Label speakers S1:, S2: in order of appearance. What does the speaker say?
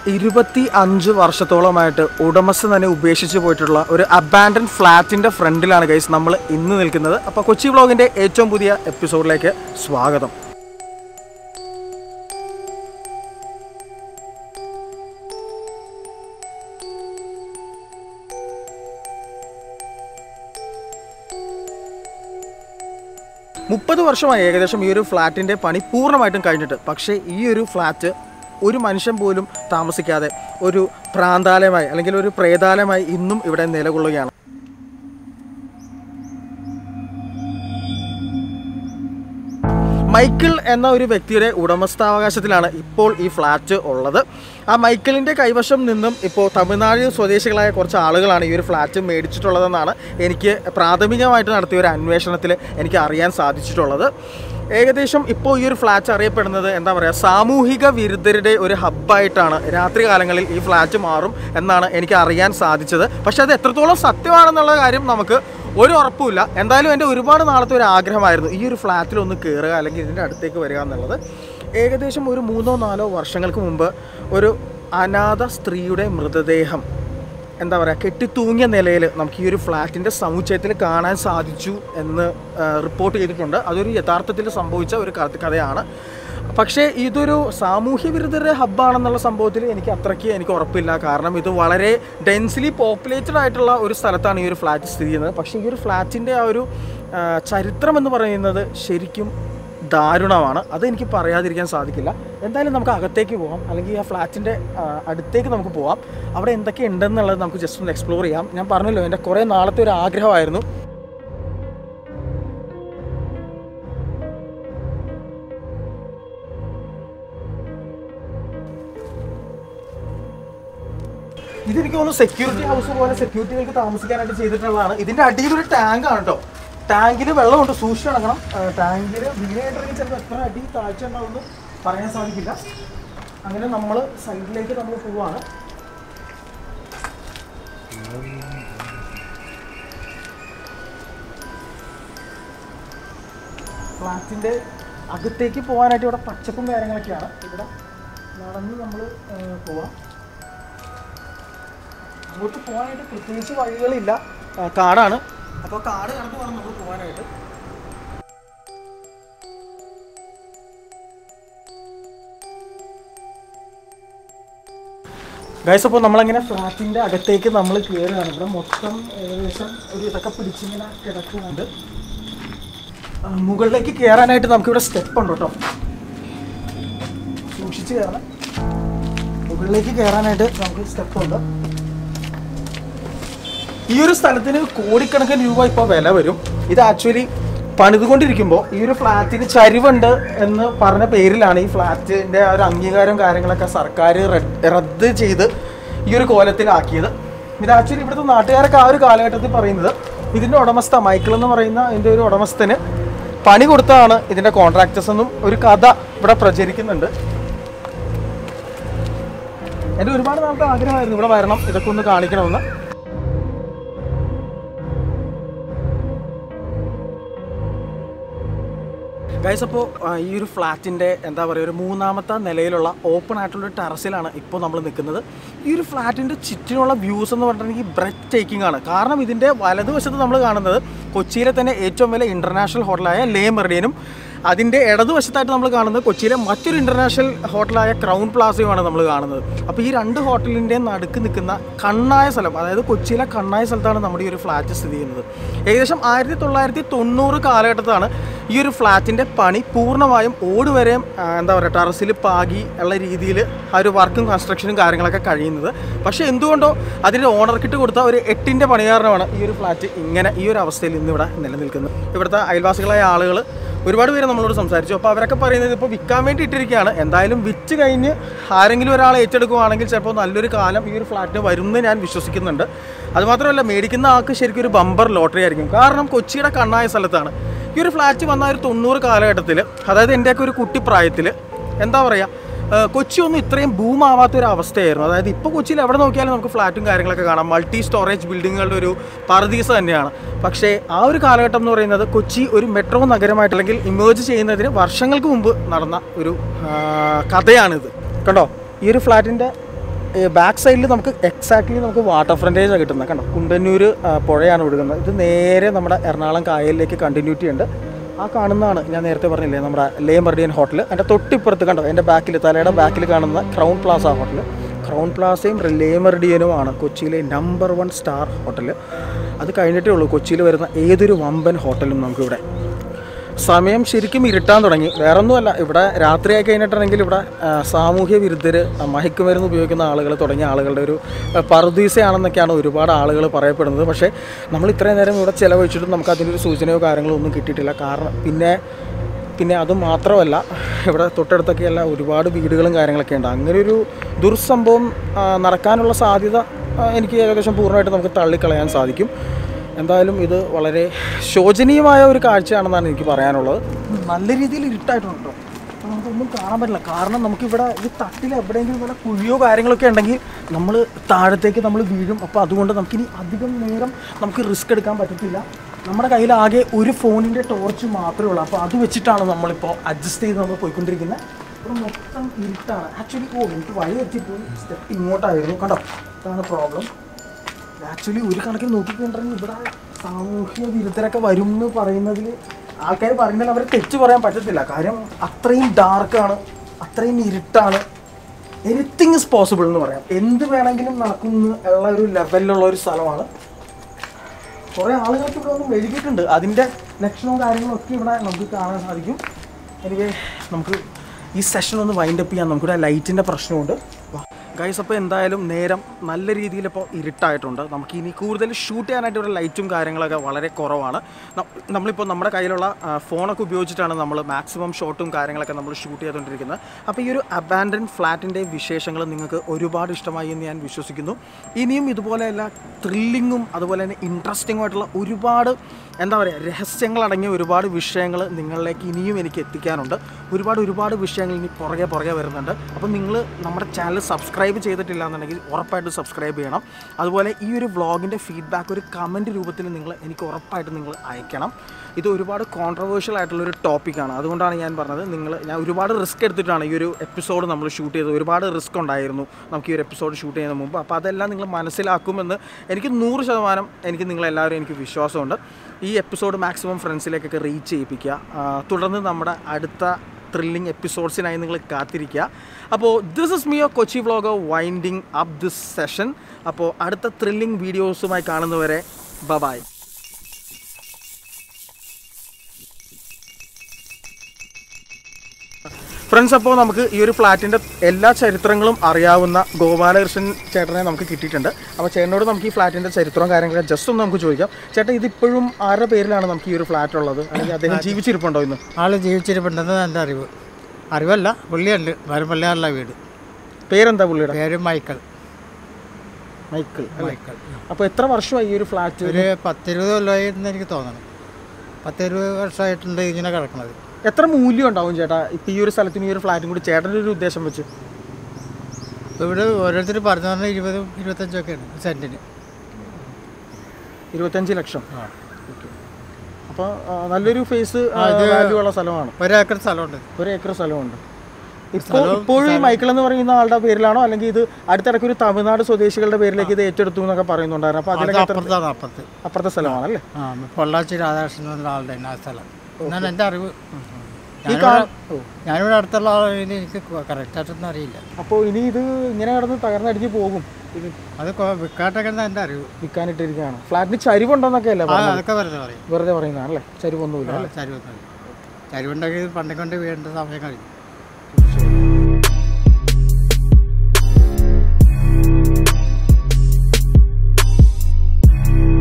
S1: ഇരുപത്തി അഞ്ച് വർഷത്തോളമായിട്ട് ഉടമസ്ഥ തന്നെ ഉപേക്ഷിച്ച് പോയിട്ടുള്ള ഒരു അബാൻഡൻ ഫ്ലാറ്റിൻ്റെ ഫ്രണ്ടിലാണ് ഗൈസ് നമ്മൾ ഇന്ന് നിൽക്കുന്നത് അപ്പോൾ കൊച്ചി വ്ളോഗിൻ്റെ ഏറ്റവും പുതിയ എപ്പിസോഡിലേക്ക് സ്വാഗതം മുപ്പത് വർഷമായി ഏകദേശം ഈ ഒരു ഫ്ലാറ്റിൻ്റെ പണി പൂർണ്ണമായിട്ടും കഴിഞ്ഞിട്ട് പക്ഷേ ഈ ഒരു ഫ്ലാറ്റ് ഒരു മനുഷ്യൻ പോലും താമസിക്കാതെ ഒരു പ്രാന്താലയമായി അല്ലെങ്കിൽ ഒരു പ്രേതാലയമായി ഇന്നും ഇവിടെ നിലകൊള്ളുകയാണ് മൈക്കിൾ എന്ന ഒരു വ്യക്തിയുടെ ഉടമസ്ഥാവകാശത്തിലാണ് ഇപ്പോൾ ഈ ഫ്ലാറ്റ് ഉള്ളത് ആ മൈക്കിളിൻ്റെ കൈവശം നിന്നും ഇപ്പോൾ തമിഴ്നാട് സ്വദേശികളായ കുറച്ച് ആളുകളാണ് ഈ ഒരു ഫ്ലാറ്റ് മേടിച്ചിട്ടുള്ളതെന്നാണ് എനിക്ക് പ്രാഥമികമായിട്ട് നടത്തിയ ഒരു അന്വേഷണത്തിൽ എനിക്ക് അറിയാൻ സാധിച്ചിട്ടുള്ളത് ഏകദേശം ഇപ്പോൾ ഈ ഒരു ഫ്ലാറ്റ് അറിയപ്പെടുന്നത് എന്താ പറയുക സാമൂഹിക വിരുദ്ധരുടെ ഒരു ഹബ്ബായിട്ടാണ് രാത്രി കാലങ്ങളിൽ ഈ ഫ്ലാറ്റ് മാറും എന്നാണ് എനിക്ക് അറിയാൻ സാധിച്ചത് പക്ഷേ അത് എത്രത്തോളം സത്യമാണെന്നുള്ള കാര്യം നമുക്ക് ഒരു ഉറപ്പുമില്ല എന്തായാലും എൻ്റെ ഒരുപാട് നാളത്തെ ഒരു ആഗ്രഹമായിരുന്നു ഈ ഒരു ഫ്ലാറ്റിൽ ഒന്ന് കയറുക അല്ലെങ്കിൽ ഇതിൻ്റെ അടുത്തേക്ക് വരിക എന്നുള്ളത് ഏകദേശം ഒരു മൂന്നോ നാലോ വർഷങ്ങൾക്ക് മുമ്പ് ഒരു അനാഥ സ്ത്രീയുടെ മൃതദേഹം എന്താ പറയുക കെട്ടിത്തൂങ്ങിയ നിലയിൽ നമുക്ക് ഈ ഒരു ഫ്ലാറ്റിൻ്റെ സമുച്ചയത്തിൽ കാണാൻ സാധിച്ചു എന്ന് ആ, റിപ്പോർട്ട് ചെയ്തിട്ടുണ്ട് അതൊരു യഥാർത്ഥത്തിൽ സംഭവിച്ച ഒരു കഥ- കഥയാണ് പക്ഷേ ഇതൊരു സാമൂഹ്യ വിരുദ്ധരുടെ ഹബ്ബാണെന്നുള്ള സംഭവത്തിൽ എനിക്ക് അത്രയ്ക്ക് എനിക്ക് ഉറപ്പില്ല കാരണം ഇത് വളരെ ഡെൻസ്ലി പോപ്പുലേറ്റഡ് ആയിട്ടുള്ള ഒരു സ്ഥലത്താണ് ഈ ഒരു ഫ്ലാറ്റ് സ്ഥിതി ചെയ്യുന്നത് പക്ഷേ ഈ ഒരു ഫ്ലാറ്റിൻ്റെ ആ ഒരു ആ, ചരിത്രം എന്ന് പറയുന്നത് ശരിക്കും ദാരുണമാണ് അത് എനിക്ക് പറയാതിരിക്കാൻ സാധിക്കില്ല എന്തായാലും നമുക്ക് അകത്തേക്ക് പോകാം അല്ലെങ്കിൽ ആ ഫ്ലാറ്റിൻ്റെ അടുത്തേക്ക് നമുക്ക് പോകാം അവിടെ എന്തൊക്കെ ഉണ്ടെന്നുള്ളത് നമുക്ക് ജസ്റ്റ് ഒന്ന് എക്സ്പ്ലോർ ചെയ്യാം ഞാൻ പറഞ്ഞല്ലോ എൻ്റെ കുറേ നാളത്തെ ഒരു ആഗ്രഹമായിരുന്നു ഇതെനിക്ക് തോന്നുന്നു സെക്യൂരിറ്റി ഹൗസ് പോലെ സെക്യൂരിറ്റികൾക്ക് താമസിക്കാനായിട്ട് ചെയ്തിട്ടുള്ളതാണ് ഇതിന്റെ അടിയിൽ ഒരു ടാങ്ക് ആണ് കേട്ടോ ടാങ്കിൽ വെള്ളമുണ്ട് സൂക്ഷിച്ച് നടക്കണം ടാങ്കിൽ വീണായിട്ടുണ്ടെങ്കിൽ ചിലപ്പോൾ എത്ര അടി താഴ്ച ഉണ്ടാവുമെന്ന് പറയാൻ സാധിക്കില്ല അങ്ങനെ നമ്മൾ സൈഡിലേക്ക് നമ്മൾ പോവാണ് ഫ്ലാറ്റിന്റെ അകത്തേക്ക് പോകാനായിട്ട് ഇവിടെ പച്ചപ്പും കാര്യങ്ങളൊക്കെയാണ് ഇവിടെ നടന്ന് നമ്മൾ പോവാം അങ്ങോട്ട് പോകാനായിട്ട് പ്രത്യേകിച്ച് വഴികളില്ല ആ, കാടാണ് അപ്പോൾ കാട് കടന്ന് വേണം നമ്മൾ പോകാനായിട്ട് ഗൈസ് അപ്പോൾ നമ്മളങ്ങനെ ഫ്ലാറ്റിൻ്റെ അകത്തേക്ക് നമ്മൾ കയറുകയാണ് ഇവിടെ മൊത്തം ഏകദേശം ഒരു ഇതൊക്കെ പിടിച്ചിങ്ങനെ കിടക്കുന്നുണ്ട് ആ, മുകളിലേക്ക് കയറാനായിട്ട് നമുക്കിവിടെ സ്റ്റെപ്പ് ഉണ്ട് കേട്ടോ സൂക്ഷിച്ച് കയറണം മുകളിലേക്ക് കയറാനായിട്ട് നമുക്ക് സ്റ്റെപ്പ് ഉണ്ട് ഈ ഒരു സ്ഥലത്തിന് കോടിക്കണക്കിന് രൂപ ഇപ്പോൾ വില വരും ഇത് ആക്ച്വലി പണിതുകൊണ്ടിരിക്കുമ്പോൾ ഈ ഒരു ഫ്ലാറ്റിന് ചരിവുണ്ട് എന്ന് പറഞ്ഞ പേരിലാണ് ഈ ഫ്ലാറ്റിൻ്റെ ആ ഒരു അംഗീകാരം കാര്യങ്ങളൊക്കെ സർക്കാർ റദ്ദ് ചെയ്ത് ഈ ഒരു കോലത്തിലാക്കിയത് ഇത് ആക്ച്വലി ഇവിടുത്തെ നാട്ടുകാരൊക്കെ ആ ഒരു കാലഘട്ടത്തിൽ പറയുന്നത് ഇതിൻ്റെ ഉടമസ്ഥ മൈക്കിൾ എന്ന് പറയുന്ന ഇതിൻ്റെ ഒരു ഉടമസ്ഥന് പണി കൊടുത്തതാണ് ഇതിൻ്റെ കോൺട്രാക്ടേഴ്സ് എന്നും ഒരു കഥ ഇവിടെ പ്രചരിക്കുന്നുണ്ട് എൻ്റെ ഒരുപാട് നാളത്തെ ആഗ്രഹമായിരുന്നു ഇവിടെ വരണം ഇതൊക്കെ ഒന്ന് കാണിക്കണമെന്ന് ഗൈസ് അപ്പോൾ ഈ ഒരു ഫ്ലാറ്റിൻ്റെ എന്താ പറയുക ഒരു മൂന്നാമത്തെ നിലയിലുള്ള ഓപ്പൺ ആയിട്ടുള്ള ഒരു ടെറസിലാണ് ഇപ്പോൾ നമ്മൾ നിൽക്കുന്നത് ഈ ഒരു ഫ്ലാറ്റിൻ്റെ ചുറ്റിനുള്ള വ്യൂസ് എന്ന് പറഞ്ഞിട്ടുണ്ടെങ്കിൽ ബ്രെത്ത് ടേക്കിംഗ് ആണ് കാരണം ഇതിൻ്റെ വലതുവശത്ത് നമ്മൾ കാണുന്നത് കൊച്ചിയിലെ തന്നെ ഏറ്റവും വലിയ ഇൻ്റർനാഷണൽ ഹോട്ടലായ ലേ മെറിഡിയനും അതിൻ്റെ ഇടതുവശത്തായിട്ട് നമ്മൾ കാണുന്നത് കൊച്ചിയിലെ മറ്റൊരു ഇൻ്റർനാഷണൽ ഹോട്ടലായ ക്രൗൺ പ്ലാസയുമാണ് നമ്മൾ കാണുന്നത് അപ്പോൾ ഈ രണ്ട് ഹോട്ടലിൻ്റെ നടുക്ക് നിൽക്കുന്ന കണ്ണായ സ്ഥലം അതായത് കൊച്ചിയിലെ കണ്ണായ സ്ഥലത്താണ് നമ്മുടെ ഈ ഒരു ഫ്ലാറ്റ് സ്ഥിതി ചെയ്യുന്നത് ഏകദേശം ആയിരത്തി തൊള്ളായിരത്തി തൊണ്ണൂറ് കാലഘട്ടത്താണ് ഈ ഒരു ഫ്ലാറ്റിൻ്റെ പണി പൂർണ്ണമായും ഓട് വരെ ആ, എന്താ പറയുക ടെറസിൽ പാകി ഉള്ള രീതിയിൽ ആ ഒരു വർക്കും കൺസ്ട്രക്ഷനും കാര്യങ്ങളൊക്കെ കഴിയുന്നത് പക്ഷേ എന്തുകൊണ്ടോ അതിൻ്റെ ഓണർക്കിട്ട് കൊടുത്ത ഒരു എട്ടിൻ്റെ പണികാരണമാണ് ഈ ഒരു ഫ്ലാറ്റ് ഇങ്ങനെ ഈ ഒരു അവസ്ഥയിൽ ഇന്ന് ഇവിടെ നിലനിൽക്കുന്നത് ഇവിടുത്തെ അയൽവാസികളായ ആളുകൾ ഒരുപാട് പേര് നമ്മളോട് സംസാരിച്ചു അപ്പോൾ അവരൊക്കെ പറയുന്നത് ഇപ്പോൾ വിൽക്കാൻ വേണ്ടി ഇട്ടിരിക്കുകയാണ് എന്തായാലും വിറ്റ് കഴിഞ്ഞ് ആരെങ്കിലും ഒരാൾ ഏറ്റെടുക്കുകയാണെങ്കിൽ ചിലപ്പോൾ നല്ലൊരു കാലം ഈ ഒരു ഫ്ലാറ്റിന് വരുമെന്ന് ഞാൻ വിശ്വസിക്കുന്നുണ്ട് അതുമാത്രമല്ല മേടിക്കുന്ന ആൾക്ക് ശരിക്കും ഒരു ബമ്പർ ലോട്ടറി ആയിരിക്കും കാരണം കൊച്ചിയുടെ കണ്ണായ സ്ഥലത്താണ് ഈ ഒരു ഫ്ലാറ്റ് വന്ന ഒരു തൊണ്ണൂറ് കാലഘട്ടത്തിൽ അതായത് എൻ്റെയൊക്കെ ഒരു കുട്ടിപ്രായത്തിൽ എന്താ പറയുക ഏഹ് കൊച്ചി ഒന്നും ഇത്രയും ബൂമാവാത്ത ഒരു അവസ്ഥയായിരുന്നു അതായത് ഇപ്പോൾ കൊച്ചിയിൽ എവിടെ നോക്കിയാലും നമുക്ക് ഫ്ലാറ്റും കാര്യങ്ങളൊക്കെ കാണാം മൾട്ടി സ്റ്റോറേജ് ബിൽഡിങ്ങുകളുടെ ഒരു പറദീസ തന്നെയാണ് പക്ഷേ ആ ഒരു കാലഘട്ടം എന്ന് പറയുന്നത് കൊച്ചി ഒരു മെട്രോ നഗരമായിട്ട് അല്ലെങ്കിൽ ഇമേജ് ചെയ്യുന്നതിന് വർഷങ്ങൾക്ക് മുമ്പ് നടന്ന ഒരു ആ, കഥയാണിത് കണ്ടോ ഈ ഒരു ഫ്ലാറ്റിൻ്റെ ബാക്ക് സൈഡിൽ നമുക്ക് എക്സാക്ട്ലി നമുക്ക് വാട്ടർ ഫ്രണ്ടേജാണ് കിട്ടുന്നത് കണ്ടോ കുണ്ടന്നൂർ ആ, പുഴയാണ് ഒഴുകുന്നത് ഇത് നേരെ നമ്മുടെ എറണാകുളം കായലിലേക്ക് കണ്ടിന്യൂറ്റി ഉണ്ട് ആ കാണുന്നതാണ് ഞാൻ നേരത്തെ പറഞ്ഞില്ലേ നമ്മുടെ ലേ മെറിഡിയൻ ഹോട്ടൽ എൻ്റെ തൊട്ടിപ്പുറത്ത് കണ്ടോ എൻ്റെ ബാക്കിൽ തലയുടെ ബാക്കിൽ കാണുന്ന ക്രൗൺ പ്ലാസ ഹോട്ടൽ ക്രൗൺ പ്ലാസയും ലേ മെറിഡിയനുമാണ് കൊച്ചിയിലെ നമ്പർ വൺ സ്റ്റാർ ഹോട്ടൽ അത് കഴിഞ്ഞിട്ടേ ഉള്ളൂ കൊച്ചിയിൽ വരുന്ന ഏതൊരു വമ്പൻ ഹോട്ടലും നമുക്കിവിടെ സമയം ശരിക്കും ഇരുട്ടാൻ തുടങ്ങി വേറൊന്നുമല്ല ഇവിടെ രാത്രിയായി കഴിഞ്ഞിട്ടുണ്ടെങ്കിൽ ഇവിടെ ആ, സാമൂഹ്യ വിരുദ്ധർ മയക്കുമരുന്ന് ഉപയോഗിക്കുന്ന ആളുകൾ തുടങ്ങിയ ആളുകളുടെ ഒരു ആ, പറുദീസയാണെന്നൊക്കെയാണ് ഒരുപാട് ആളുകൾ പറയപ്പെടുന്നത് പക്ഷേ നമ്മൾ ഇത്രയും നേരം ഇവിടെ ചിലവഴിച്ചിട്ടും നമുക്ക് അതിനൊരു സൂചനയോ കാര്യങ്ങളോ ഒന്നും കിട്ടിയിട്ടില്ല കാരണം പിന്നെ പിന്നെ അത് മാത്രമല്ല ഇവിടെ തൊട്ടടുത്തൊക്കെയല്ല ഒരുപാട് വീടുകളും കാര്യങ്ങളൊക്കെ ഉണ്ട് അങ്ങനെ ഒരു ദുർസംഭവം ആ, നടക്കാനുള്ള സാധ്യത ആ, എനിക്ക് ഏകദേശം പൂർണ്ണമായിട്ട് നമുക്ക് തള്ളിക്കളയാൻ സാധിക്കും എന്തായാലും ഇത് വളരെ ശോചനീയമായ ഒരു കാഴ്ചയാണെന്നാണ് എനിക്ക് പറയാനുള്ളത് നല്ല രീതിയിൽ ഇരുട്ടായിട്ടുണ്ട് കേട്ടോ അപ്പോൾ നമുക്കൊന്നും കാണാൻ പറ്റില്ല കാരണം നമുക്കിവിടെ ഈ തട്ടിൽ എവിടെയെങ്കിലും വല്ല കുഴിയോ കാര്യങ്ങളൊക്കെ ഉണ്ടെങ്കിൽ നമ്മൾ താഴത്തേക്ക് നമ്മൾ വീഴും അപ്പോൾ അതുകൊണ്ട് നമുക്കിനി അധികം നേരം നമുക്ക് റിസ്ക് എടുക്കാൻ പറ്റത്തില്ല നമ്മുടെ കയ്യിൽ ആകെ ഒരു ഫോണിൻ്റെ ടോർച്ച് മാത്രമേ ഉള്ളൂ അപ്പോൾ അത് വെച്ചിട്ടാണ് നമ്മളിപ്പോൾ അഡ്ജസ്റ്റ് ചെയ്ത് നമ്മൾ പോയിക്കൊണ്ടിരിക്കുന്നത് ഇവിടെ മൊത്തം ഇരുട്ടാണ് ആക്ച്വലി ഓ എനിക്ക് വഴി എത്തിപ്പോയി സ്റ്റെപ്പ് ഇങ്ങോട്ടായിരുന്നു കണ്ടോ ഇതാണ് പ്രോബ്ലം ആക്ച്വലി ഒരു കണക്കിന് നോക്കിക്കൊണ്ടിരുന്നെങ്കിൽ ഇവിടെ സാമൂഹ്യ വിരുദ്ധരൊക്കെ വരും എന്ന് പറയുന്നതിൽ ആൾക്കാർ പറഞ്ഞാൽ അവരെ തെറ്റ് പറയാൻ പറ്റത്തില്ല കാര്യം അത്രയും ഡാർക്കാണ് അത്രയും ഇരുട്ടാണ് എനിത്തിങ് ഇസ് പോസിബിൾ എന്ന് പറയാം എന്ത് വേണമെങ്കിലും നടക്കുന്ന ഉള്ള ഒരു ലെവലിലുള്ള ഒരു സ്ഥലമാണ് കുറേ ആളുകൾക്ക് ഇവിടെ ഒന്നും എഴുതിയിട്ടുണ്ട് അതിൻ്റെ ലക്ഷണവും കാര്യങ്ങളും ഒക്കെ ഇവിടെ നമുക്ക് കാണാൻ സാധിക്കും എനിവേ നമുക്ക് ഈ സെഷൻ ഒന്ന് വൈൻഡ് അപ്പ് ചെയ്യാൻ നമുക്കിവിടെ ലൈറ്റിൻ്റെ പ്രശ്നമുണ്ട് ഗൈസ് അപ്പോൾ എന്തായാലും നേരം നല്ല രീതിയിൽ ഇപ്പോൾ ഇരുട്ടായിട്ടുണ്ട് നമുക്ക് ഇനി കൂടുതൽ ഷൂട്ട് ചെയ്യാനായിട്ട് ഇവിടെ ലൈറ്റും കാര്യങ്ങളൊക്കെ വളരെ കുറവാണ് ന- നമ്മളിപ്പോൾ നമ്മുടെ കയ്യിലുള്ള ആ, ഫോണൊക്കെ ഉപയോഗിച്ചിട്ടാണ് നമ്മൾ മാക്സിമം ഷോട്ടും കാര്യങ്ങളൊക്കെ നമ്മൾ ഷൂട്ട് ചെയ്തുകൊണ്ടിരിക്കുന്നത് അപ്പോൾ ഈ ഒരു അബാൻഡൻ ഫ്ലാറ്റിൻ്റെ വിശേഷങ്ങൾ നിങ്ങൾക്ക് ഒരുപാട് ഇഷ്ടമായി എന്ന് ഞാൻ വിശ്വസിക്കുന്നു ഇനിയും ഇതുപോലെയല്ല ത്രില്ലിങ്ങും അതുപോലെ തന്നെ ഇൻട്രസ്റ്റിംഗും ആയിട്ടുള്ള ഒരുപാട് എന്താ പറയുക രഹസ്യങ്ങളടങ്ങിയ ഒരുപാട് വിഷയങ്ങൾ നിങ്ങളിലേക്ക് ഇനിയും എനിക്ക് എത്തിക്കാനുണ്ട് ഒരുപാട് ഒരുപാട് വിഷയങ്ങൾ ഇനി പുറകെ പുറകെ വരുന്നുണ്ട് അപ്പോൾ നിങ്ങൾ നമ്മുടെ ചാനൽ സബ്സ്ക്രൈബ് ചെയ്തിട്ടില്ല എന്നുണ്ടെങ്കിൽ ഉറപ്പായിട്ട് സബ്സ്ക്രൈബ് ചെയ്യണം അതുപോലെ ഈ ഒരു വ്ളോഗിൻ്റെ ഫീഡ്ബാക്ക് ഒരു കമൻറ്റ് രൂപത്തിൽ നിങ്ങൾ എനിക്ക് ഉറപ്പായിട്ട് നിങ്ങൾ അയക്കണം ഇത് ഒരുപാട് കോൺട്രവേഴ്ഷ്യൽ ആയിട്ടുള്ളൊരു ടോപ്പിക്കാണ് അതുകൊണ്ടാണ് ഞാൻ പറഞ്ഞത് നിങ്ങൾ ഞാൻ ഒരുപാട് റിസ്ക് എടുത്തിട്ടാണ് ഈ ഒരു എപ്പിസോഡ് നമ്മൾ ഷൂട്ട് ചെയ്തത് ഒരുപാട് റിസ്ക് ഉണ്ടായിരുന്നു നമുക്ക് ഈ ഒരു എപ്പിസോഡ് ഷൂട്ട് ചെയ്യുന്നതിന് മുമ്പ് അപ്പോൾ അതെല്ലാം നിങ്ങൾ മനസ്സിലാക്കുമെന്ന് എനിക്ക് നൂറ് ശതമാനം എനിക്ക് നിങ്ങളെല്ലാവരും എനിക്ക് വിശ്വാസമുണ്ട് ഈ എപ്പിസോഡ് മാക്സിമം ഫ്രണ്ട്സിലേക്കൊക്കെ റീച്ച് ചെയ്യിപ്പിക്കുക ആ, തുടർന്ന് നമ്മുടെ അടുത്ത ത്രില്ലിംഗ് എപ്പിസോഡ്സിനായി നിങ്ങൾ കാത്തിരിക്കുക അപ്പോൾ this is Mio Kochi vlog winding up this session അപ്പോൾ അടുത്ത ത്രില്ലിംഗ് വീഡിയോസുമായി കാണുന്നവരെ ബബായ് ഫ്രണ്ട്സ് അപ്പോൾ നമുക്ക് ഈ ഒരു ഫ്ലാറ്റിൻ്റെ എല്ലാ ചരിത്രങ്ങളും അറിയാവുന്ന ഗോപാലകൃഷ്ണൻ ചേട്ടനെ നമുക്ക് കിട്ടിയിട്ടുണ്ട് അപ്പോൾ ചേട്ടനോട് നമുക്ക് ഈ ഫ്ലാറ്റിൻ്റെ ചരിത്രവും കാര്യങ്ങളൊക്കെ ജസ്റ്റ് ഒന്ന് നമുക്ക് ചോദിക്കാം ചേട്ടൻ ഇതിപ്പോഴും ആരുടെ പേരിലാണ് നമുക്ക് ഈ ഒരു ഫ്ലാറ്റ് ഉള്ളത് അല്ലെങ്കിൽ അദ്ദേഹം ജീവിച്ചിരിപ്പുണ്ടോ ഇന്ന്
S2: ആള് ജീവിച്ചിരിപ്പുണ്ടെന്ന് എൻ്റെ അറിവ് അറിവല്ല പുള്ളിയുണ്ട് വരപ്പള്ളിയാറുള്ള വീട്
S1: പേരെന്താ പുള്ളിയുടെ
S2: പേര് മൈക്കൽ
S1: മൈക്കിൾ
S2: മൈക്കൽ
S1: അപ്പോൾ എത്ര വർഷമായി ഈ ഒരു ഫ്ലാറ്റ്
S2: ഒരു പത്തിരുപത് കൊല്ലമായി എന്ന് എനിക്ക് തോന്നണം പത്തിരുപത് വർഷമായിട്ടുണ്ട് ഇങ്ങനെ കിടക്കുന്നത്
S1: എത്ര മൂല്യം ഉണ്ടാവും ചേട്ടാ ഇപ്പം ഈ ഒരു സ്ഥലത്തിന് ഈ ഒരു ഫ്ലാറ്റും കൂടി ചേട്ടൻ്റെ ഒരു ഉദ്ദേശം വെച്ച്
S2: ഇപ്പോൾ ഇവിടെ ഓരോരുത്തർ പറഞ്ഞു പറഞ്ഞാൽ ഇരുപതും ഇരുപത്തഞ്ചും ഒക്കെയാണ് സെൻറ്റിന്
S1: ഇരുപത്തഞ്ച് ലക്ഷം അപ്പോൾ നല്ലൊരു ഫേസ് വാല്യൂ ഉള്ള സ്ഥലമാണ്
S2: ഒരേക്കർ സ്ഥലമുണ്ട്
S1: ഒരു ഏക്കർ സ്ഥലമുണ്ട് ഇപ്പോൾ ഇപ്പോഴും ഈ മൈക്കിൾ എന്ന് പറയുന്ന ആളുടെ പേരിലാണോ അല്ലെങ്കിൽ ഇത് അടുത്തിടയ്ക്ക് ഒരു തമിഴ്നാട് സ്വദേശികളുടെ പേരിലേക്ക് ഇത് ഏറ്റെടുത്തു എന്നൊക്കെ പറയുന്നുണ്ടായിരുന്നു അപ്പോൾ
S2: അത്
S1: അതിലൊക്കെ എത്ര-
S2: അപ്പുറത്താണ് അപ്പുറത്ത്
S1: അപ്പുറത്തെ സ്ഥലമാണല്ലേ
S2: ആ പൊള്ളാച്ചി രാധാകൃഷ്ണൻ എന്നുള്ള ആളുടെ തന്നെ ആ സ്ഥലം എന്നാണ് എൻ്റെ അറിവ്
S1: ഈ
S2: ഞാനിവിടെ
S1: കാ- ഓ.
S2: ഞാനിവിടെ അടുത്തുള്ള ആളാണ് എനിക്ക് കറക്റ്റായിട്ടൊന്നും അറിയില്ല
S1: അപ്പോൾ ഇനി ഇത് ഇങ്ങനെ കിടന്ന് തകർന്നടിച്ച് പോകും ഇത്
S2: അത് കൊ- വിൽക്കാട്ടൊക്കെ എൻ്റെ അറിവ്
S1: വിൽക്കാനിട്ടിരിക്കുകയാണ് ഫ്ലാറ്റിന് ചരിവുണ്ടെന്നൊക്കെ അല്ലേ
S2: ആ
S1: പറഞ്ഞത്?
S2: അതൊക്കെ വെറുതെ പറയും
S1: വെറുതെ പറയുന്നതാണ് അല്ലേ ചരിവൊന്നുമില്ല അല്ലേ
S2: ചരിവുണ്ടെങ്കിൽ ചരിവുണ്ടെങ്കിൽ പണ്ടേ കൊണ്ട് വീഴേണ്ട സമയം കഴിഞ്ഞു